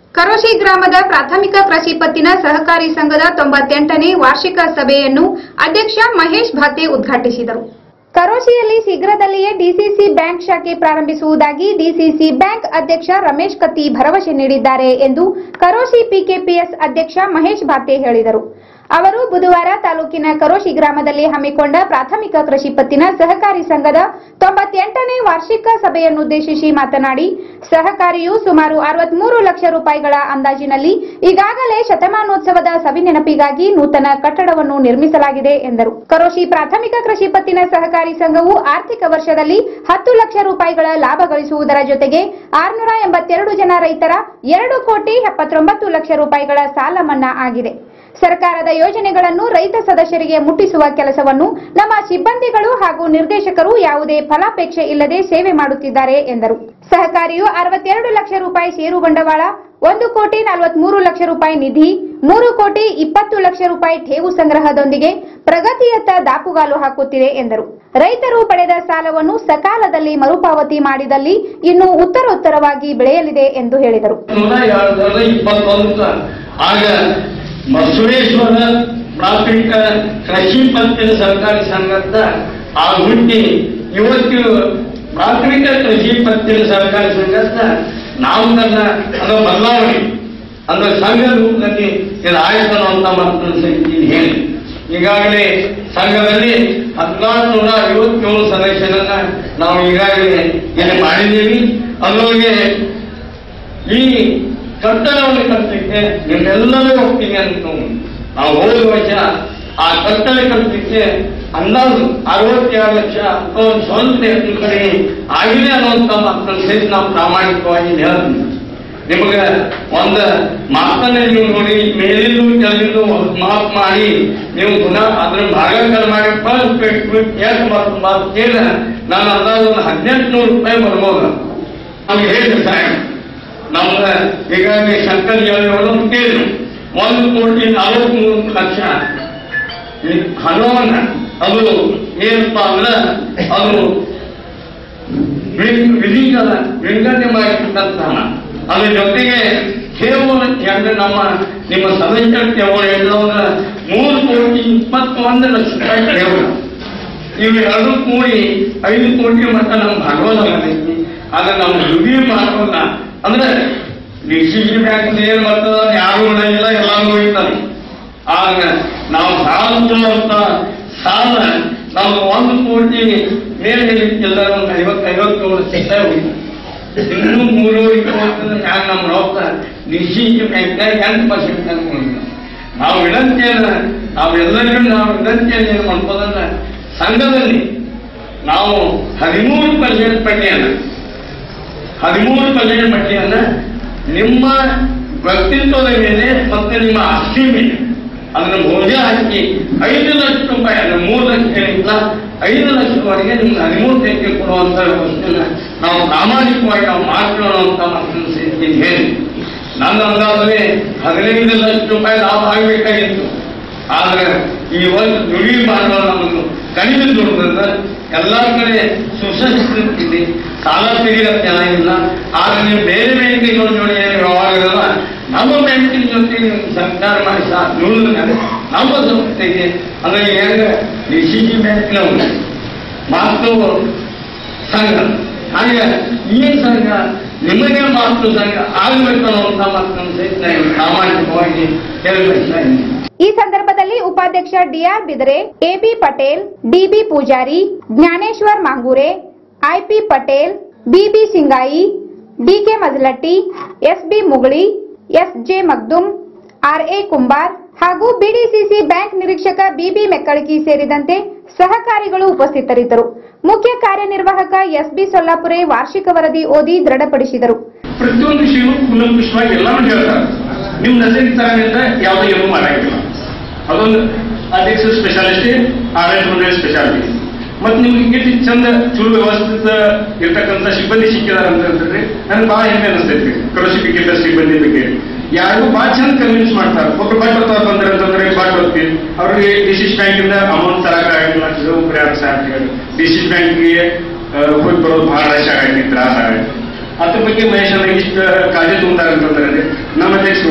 ಕರೋಶಿ ಗ್ರಾಮದ ಪ್ರಾಥಮಿಕ ಕೃಷಿ ಪತ್ತಿನ ಸಹಕಾರಿ ಸಂಘದ ತೊಂಬತ್ತೆಂಟನೇ ವಾರ್ಷಿಕ ಸಭೆಯನ್ನು ಅಧ್ಯಕ್ಷ ಮಹೇಶ್ ಭಾತೆ ಉದ್ಘಾಟಿಸಿದರು ಕರೋಶಿಯಲ್ಲಿ ಶೀಘ್ರದಲ್ಲಿಯೇ ಡಿಸಿಸಿ ಬ್ಯಾಂಕ್ ಶಾಖೆ ಪ್ರಾರಂಭಿಸುವುದಾಗಿ ಡಿಸಿಸಿ ಬ್ಯಾಂಕ್ ಅಧ್ಯಕ್ಷ ರಮೇಶ್ ಕತ್ತಿ ಭರವಸೆ ನೀಡಿದ್ದಾರೆ ಎಂದು ಕರೋಶಿ ಪಿಕೆಪಿಎಸ್ ಅಧ್ಯಕ್ಷ ಮಹೇಶ್ ಭಾತೆ ಹೇಳಿದರು ಅವರು ಬುಧವಾರ ತಾಲೂಕಿನ ಕರೋಶಿ ಗ್ರಾಮದಲ್ಲಿ ಹಮ್ಮಿಕೊಂಡ ಪ್ರಾಥಮಿಕ ಕೃಷಿ ಪತ್ತಿನ ಸಹಕಾರಿ ಸಂಘದ ತೊಂಬತ್ತೆಂಟನೇ ವಾರ್ಷಿಕ ಸಭೆಯನ್ನುದ್ದೇಶಿಸಿ ಮಾತನಾಡಿ ಸಹಕಾರಿಯು ಸುಮಾರು ಅರವತ್ಮೂರು ಲಕ್ಷ ರೂಪಾಯಿಗಳ ಅಂದಾಜಿನಲ್ಲಿ ಈಗಾಗಲೇ ಶತಮಾನೋತ್ಸವದ ಸವಿನೆನಪಿಗಾಗಿ ನೂತನ ಕಟ್ಟಡವನ್ನು ನಿರ್ಮಿಸಲಾಗಿದೆ ಎಂದರು ಕರೋಶಿ ಪ್ರಾಥಮಿಕ ಕೃಷಿ ಪತ್ತಿನ ಸಹಕಾರಿ ಸಂಘವು ಆರ್ಥಿಕ ವರ್ಷದಲ್ಲಿ ಹತ್ತು ಲಕ್ಷ ರೂಪಾಯಿಗಳ ಲಾಭ ಗಳಿಸುವುದರ ಜೊತೆಗೆ ಆರುನೂರ ಎಂಬತ್ತೆರಡು ಜನ ರೈತರ ಎರಡು ಕೋಟಿ ಎಪ್ಪತ್ತೊಂಬತ್ತು ಲಕ್ಷ ರೂಪಾಯಿಗಳ ಸಾಲ ಮನ್ನಾ ಆಗಿದೆ ಸರ್ಕಾರದ ಯೋಜನೆಗಳನ್ನು ರೈತ ಸದಸ್ಯರಿಗೆ ಮುಟ್ಟಿಸುವ ಕೆಲಸವನ್ನು ನಮ್ಮ ಸಿಬ್ಬಂದಿಗಳು ಹಾಗೂ ನಿರ್ದೇಶಕರು ಯಾವುದೇ ಫಲಾಪೇಕ್ಷೆ ಇಲ್ಲದೆ ಸೇವೆ ಮಾಡುತ್ತಿದ್ದಾರೆ ಎಂದರು ಸಹಕಾರಿಯು ಅರವತ್ತೆರಡು ಲಕ್ಷ ರೂಪಾಯಿ ಷೇರು ಬಂಡವಾಳ ಒಂದು ಕೋಟಿ ನಲವತ್ಮೂರು ಲಕ್ಷ ರೂಪಾಯಿ ನಿಧಿ ಮೂರು ಕೋಟಿ ಇಪ್ಪತ್ತು ಲಕ್ಷ ರೂಪಾಯಿ ಠೇವು ಸಂಗ್ರಹದೊಂದಿಗೆ ಪ್ರಗತಿಯತ್ತ ದಾಪುಗಾಲು ಹಾಕುತ್ತಿದೆ ಎಂದರು ರೈತರು ಪಡೆದ ಸಾಲವನ್ನು ಸಕಾಲದಲ್ಲಿ ಮರುಪಾವತಿ ಮಾಡಿದಲ್ಲಿ ಇನ್ನೂ ಉತ್ತರೋತ್ತರವಾಗಿ ಬೆಳೆಯಲಿದೆ ಎಂದು ಹೇಳಿದರು ನೂರ ಎರಡು ಸಾವಿರದ ಇಪ್ಪತ್ತೊಂದು ಆಗ ಮಸುರೇಶ್ವರ ಪ್ರಾಥಮಿಕ ಕೃಷಿ ಪತ್ತಿನ ಸಹಕಾರಿ ಸಂಘದ ಆ ಹುಟ್ಟಿ ಇವತ್ತು ಪ್ರಾಥಮಿಕ ಕೃಷಿ ಪತ್ತಿನ ಸಹಕಾರಿ ಸಂಘದ ನಾಮಕರಣ ಅನ್ನೋ ಬದಲಾವಣೆ ಅಂದ್ರೆ ಸಂಘ ರೂಪದಲ್ಲಿ ಇದು ಆಯ್ತು ಅಂತ ಮಾತನ್ನು ಸಹಿತ ಹೇಳಿ ಈಗಾಗಲೇ ಸಂಘದಲ್ಲಿ ಹದಿನಾರು ನೂರ ಐವತ್ತೇಳು ಸದಸ್ಯರನ್ನ ನಾವು ಈಗಾಗಲೇ ಇಲ್ಲಿ ಮಾಡಿದ್ದೀವಿ ಅದರೊಳಗೆ ಈ ಕಟ್ಟಡವನ್ನು ಕಟ್ಟಲಿಕ್ಕೆ ನಿಮ್ಮೆಲ್ಲರೂ ಹೋಗ್ತೀನಿ ಅಂತ ನಾವು ಹೋದ ವರ್ಷ ಆ ಕಟ್ಟಡ ಕಟ್ಟಲಿಕ್ಕೆ ಅಂದಾಜು ಅರವತ್ತೆರಡು ಲಕ್ಷ ಅಥವಾ ಒಂದು ಸ್ವಲ್ಪ ಹೆಚ್ಚು ಕಡೆ ಆಗಿದೆ ಅನ್ನುವಂಥ ಮಾತನ್ನು ಸಹಿತ ನಾವು ಪ್ರಾಮಾಣಿಕವಾಗಿ ಹೇಳ್ತೀವಿ ನಿಮಗೆ ಒಂದು ಮಾತನ್ನೇ ನೀವು ನೋಡಿ ಮೇಲಿಂದು ಕೆಳಗಿಂದು ಮಾತು ಮಾಡಿ ನೀವು ಪುನಃ ಅದ್ರ ಭಾಗಾಕಾರ ಮಾಡಿ ಫಸ್ಟ್ ಎಷ್ಟು ಮಾತು ಮಾತು ಕೇಳ ನಾನು ಅಂದಾಜು ಒಂದು ಹದಿನೆಂಟು ನೂರು ರೂಪಾಯಿ ಬರ್ಬೋದು ನಮ್ಗೆ ಹೇಳಿ ಸಾಯಂ ನಮ್ಗ ಈಗಾಗಲೇ ಶಂಕರ್ ಅವರು ಕೇಳಿದ್ರು ಒಂದು ಕೋಟಿ ನಲವತ್ಮೂರು ಲಕ್ಷ ಈ ಹಣವನ್ನ ಅದು ಏನಪ್ಪ ಅಂದ್ರೆ ಅದು ವಿ- ವಿಧಿಗಳ ವಿಂಗಡಣೆ ಮಾಡಿರ್ತಕ್ಕಂಥ ಹಣ ಅದ್ರ ಜೊತೆಗೆ ಕೇವಲ ಅಂದ್ರೆ ನಮ್ಮ ನಿಮ್ಮ ಸದಸ್ಯರ ಕೇವಲ ಹೇಳೋದ್ರ ಮೂರು ಕೋಟಿ ಇಪ್ಪತ್ತೊಂದು ಲಕ್ಷ ರೂಪಾಯಿ ಕೇವಲ ಇವೆರಡು ಕೂಡಿ ಐದು ಕೋಟಿ ಮಟ್ಟ ನಮ್ಮ ಭಾಗವತ ಆಗೈತಿ ಆದ್ರೆ ನಾವು ದುಡಿ ಮಾಡೋಲ್ಲ ಅಂದ್ರೆ ಡಿ ಸಿ ಸಿ ಬ್ಯಾಂಕ್ ಏನ್ ಬರ್ತದ ಯಾರು ಉಳಿಯಿಲ್ಲ ಎಲ್ಲಾರು ಇರ್ತಾರೆ ಆಗ ನಾವು ಸಾಲ ಕೊಡುವಂತ ಸಾಲ ನಮ್ದು ಒಂದು ಕೋಟಿ ಮೇಲೆ ಇಲ್ಲ ಒಂದು ಐವತ್ತು ಐವತ್ತೇಳು ಲಕ್ಷ ಹೋಗಿತ್ತು ಇನ್ನೂ ಮೂರು ಇಪ್ಪತ್ತು ಹ್ಯಾಂಗ ನಮ್ಮ ರೊಕ್ಕ ಡಿ ಸಿ ಸಿ ಬ್ಯಾಂಕ್ನಾಗ ಎಂಟು ಪರ್ಸೆಂಟ್ ಅನ್ಕೊಂಡಿದ್ವಿ ನಾವು ವಿನಂತಿಯನ್ನ ನಾವೆಲ್ಲರಿಗೂ ನಾವು ವಿನಂತಿಯನ್ನು ಏನು ಮಾಡ್ಬೋದಂದ್ರೆ ಸಂಘದಲ್ಲಿ ನಾವು ಹದಿಮೂರು ಪರ್ಸೆಂಟ್ ಬಡ್ಡಿಯನ್ನ ಹದಿಮೂರು ಪರ್ಸೆಂಟ್ ಬಡ್ಡಿಯನ್ನ ನಿಮ್ಮ ವ್ಯಕ್ತಿತ್ವದ ಮೇಲೆ ಮತ್ತೆ ನಿಮ್ಮ ಆಸ್ತಿ ಮೇಲೆ ಅದನ್ನ ಭೋಜ ಹಾಕಿ ಐದು ಲಕ್ಷ ರೂಪಾಯಿ ಅಂದ್ರೆ ಮೂರು ಲಕ್ಷ ಏನಿಲ್ಲ ಐದು ಲಕ್ಷದವರೆಗೆ ನಿಮ್ಗೆ ಹದಿಮೂರು ಟೆಕ್ಕೆ ಕೊಡುವಂತ ವ್ಯವಸ್ಥೆನ ನಾವು ಪ್ರಾಮಾಣಿಕವಾಗಿ ನಾವು ಮಾಡ್ಕೊಳ್ಳೋ ಅಂತ ಮಾತನ್ನು ಸಹಿತ ಹೇಳಿ ನನ್ನ ಅಂದಾಜಲ್ಲಿ ಹದಿನೈದು ಲಕ್ಷ ರೂಪಾಯಿ ಲಾಭ ಆಗಬೇಕಾಗಿತ್ತು ಆದ್ರೆ ಈ ಒಂದು ದುಡಿ ಮಾಡುವ ನಮ್ಮನ್ನು ಕಡಿಮೆ ದುಡಿದ್ರಿಂದ ಎಲ್ಲಾ ಕಡೆ ಸುಸಂಸ್ಕೃತಿ ಸಾಲ ತೆಗೆದ ಚೆನ್ನಾಗಿಲ್ಲ ಆದ್ರೆ ನೀವು ಬೇರೆ ಬ್ಯಾಂಕಿನ ಜೊತೆ ಏನು ವ್ಯವಹಾರ ಇರಲ್ಲ ನಮ್ಮ ಬ್ಯಾಂಕಿನ ಜೊತೆ ನೀವು ಸರ್ಕಾರ ಮಾಡಿ ಸಹ ದುಡಿದ್ರೆ ನಮ್ಮ ಸಂಸ್ಥೆಗೆ ಅಂದ್ರೆ ಹೆಂಗ ಡಿ ಸಿ ಸಿ ಬ್ಯಾಂಕ್ನವರು ಮಾತು ಸಂಘ ಹಾಗೆ ಈ ಸಂಘ ನಿಮಗೆ ಮಾತು ಸಂಘ ಆಗಬೇಕು ಅನ್ನುವಂಥ ಮಾತನ್ನು ಸಹಿತ ನಾನು ಪ್ರಾಮಾಣಿಕವಾಗಿ ಹೇಳಬೇಕು ಈ ಸಂದರ್ಭದಲ್ಲಿ ಉಪಾಧ್ಯಕ್ಷ DR Bidare AB Patel DB Pujari Jnaneshwar Mangure IP Patel BB Singayi DK Majalatti SB Mugali SJ Magdum RA Kumbar ಹಾಗೂ ಬಿಡಿಸಿಸಿ ಬ್ಯಾಂಕ್ ನಿರೀಕ್ಷಕ ಬಿಬಿ ಮೆಕ್ಕಳಕಿ ಸೇರಿದಂತೆ ಸಹಕಾರಿಗಳು ಉಪಸ್ಥಿತರಿದ್ದರು ಮುಖ್ಯ ಕಾರ್ಯನಿರ್ವಾಹಕ ಎಸ್ಬಿ ಸೊಲ್ಲಾಪುರೆ ವಾರ್ಷಿಕ ವರದಿ ಓದಿ ದೃಢಪಡಿಸಿದರು ಪ್ರತಿಯೊಂದು ವಿಷಯವು ಕೂಲಂಕುಷವಾಗಿ ಎಲ್ಲಾನು ಹೇಳ್ತಾರೆ ನೀವು ನರ್ಸಿಂಗ್ ತರನಿಂದ ಯಾವುದೋ ಏನೂ ಮಾಡಂಗಿಲ್ಲ ಅದೊಂದು ಅಧ್ಯಕ್ಷ ಸ್ಪೆಷಾಲಿಟಿ ಆರ್ ಎಸ್ ಒಂದೇ ಸ್ಪೆಷಾಲಿಟಿ ಮತ್ತೆ ನಿಮ್ಗೆ ಇಟ್ಟು ಚಂದ ಚೂರು ವ್ಯವಸ್ಥಿತ ಇರ್ತಕ್ಕಂಥ ಸಿಬ್ಬಂದಿ ಸಿಕ್ಕಿದಾರ ಅಂತಂದ್ರೆ ನನಗೆ ಬಹಳ ಹೆಮ್ಮೆ ಅನಿಸ್ತೈತಿ ಕೃಷಿ ಬಿಕ್ಕಿದ್ದ ಸಿಬ್ಬಂದಿ ಬಗ್ಗೆ ಯಾರು ಬಹಳ ಚಂದ ಕನ್ವಿನ್ಸ್ ಮಾಡ್ತಾರೆ ಒಬ್ರು ಬಟ್ ಹೊತ್ತ ಬಂದ್ರೆ ಅಂತಂದ್ರೆ ಬಟ್ ಹೊತ್ತಿ ಅವ್ರಿಗೆ ಡಿಸಿಸ್ ಬ್ಯಾಂಕಿಂದ ಅಮೌಂಟ್ ತರಕಾಗಿಲ್ಲ ಇದು ಪ್ರಯಾಸ ಅಂತ ಹೇಳಿ ಡಿಸಿಸ್ ಬ್ಯಾಂಕ್ಗೆ ಹೋಗಿ ಬರೋದು ಬಹಳ ರಶ್ ಆಗೈತಿ ತ್ರಾಸ ಆಗೈತಿ ಅದ್ರ ಬಗ್ಗೆ ಮಹೇಶ್ ಅವ್ರಿಗೆ ಇಷ್ಟು ಕಾಳಜಿ ತುಂಬ್ತಾರೆ ಅಂತಂದ್ರೆ ನಮ್ಮ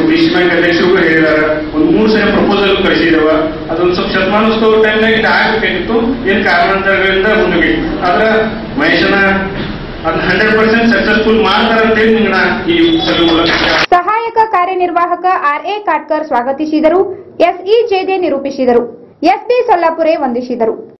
ವಿಶ್ವ ಬ್ಯಾಂಕ್ ಅಧ್ಯಕ್ಷರು ಹೇಳಿದಾರ ಒಂದು ಮೂರು ಸಲ ಪ್ರಪೋಸಲ್ ಕಳಿಸಿದವ ಅದೊಂದು ಸ್ವಲ್ಪ ಶತಮಾನೋತ್ಸವ ಟೈಮ್ನಾಗ ಇದು ಆಗ್ಬೇಕಾಗಿತ್ತು ಏನ್ ಕಾರಣಾಂತರಗಳಿಂದ ಮುಂದೆ ಆದ್ರ ಮಹೇಶನ ಅದನ್ನ ಹಂಡ್ರೆಡ್ ಪರ್ಸೆಂಟ್ ಸಕ್ಸಸ್ಫುಲ್ ಮಾಡ್ತಾರಂತೇಳಿ ನಿಮ್ಗೆ ನಾ ಈ ಸಭೆ ಮೂಲಕ ಸಹಾಯಕ ಕಾರ್ಯನಿರ್ವಾಹಕ ಆರ್ಎ ಕಾಟ್ಕರ್ ಸ್ವಾಗತಿಸಿದರು ಎಸ್ಇ ಜೇದೆ ನಿರೂಪಿಸಿದರು ಎಸ್ಬಿ ಸೊಲ್ಲಾಪುರೆ ವಂದಿಸಿದರು